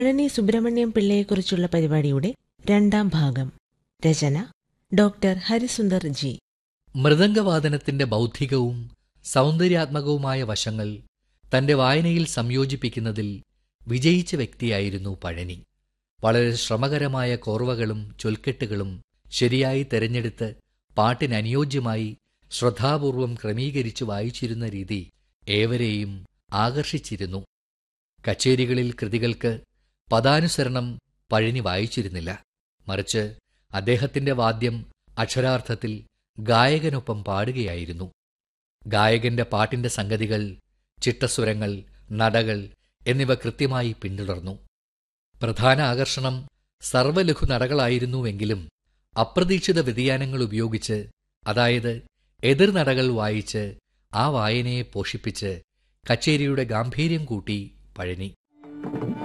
പഴനി സുബ്രഹ്മണ്യം പിള്ളയെക്കുറിച്ചുള്ള പരിപാടിയുടെ രണ്ടാം ഭാഗം രചന ഡോക്ടർ ഹരിസുന്ദർ ജി മൃദംഗവാദനത്തിന്റെ ബൗദ്ധികവും സൗന്ദര്യാത്മകവുമായ വശങ്ങൾ തന്റെ വായനയിൽ സംയോജിപ്പിക്കുന്നതിൽ വിജയിച്ച വ്യക്തിയായിരുന്നു പഴനി വളരെ ശ്രമകരമായ കോർവകളും ചൊൽക്കെട്ടുകളും ശരിയായി തെരഞ്ഞെടുത്ത് പാട്ടിനനുയോജ്യമായി ശ്രദ്ധാപൂർവം ക്രമീകരിച്ച് വായിച്ചിരുന്ന രീതി ഏവരെയും ആകർഷിച്ചിരുന്നു കച്ചേരികളിൽ കൃതികൾക്ക് പദാനുസരണം പഴനി വായിച്ചിരുന്നില്ല മറിച്ച് അദ്ദേഹത്തിന്റെ വാദ്യം അക്ഷരാർത്ഥത്തിൽ ഗായകനൊപ്പം പാടുകയായിരുന്നു ഗായകന്റെ പാട്ടിന്റെ സംഗതികൾ ചിട്ടസ്വരങ്ങൾ നടകൾ എന്നിവ കൃത്യമായി പിന്തുടർന്നു പ്രധാന ആകർഷണം സർവ്വലഘു നടകളായിരുന്നുവെങ്കിലും അപ്രതീക്ഷിത വ്യതിയാനങ്ങൾ ഉപയോഗിച്ച് അതായത് എതിർനടകൾ വായിച്ച് ആ വായനയെ പോഷിപ്പിച്ച് കച്ചേരിയുടെ ഗാംഭീര്യം കൂട്ടി പഴനി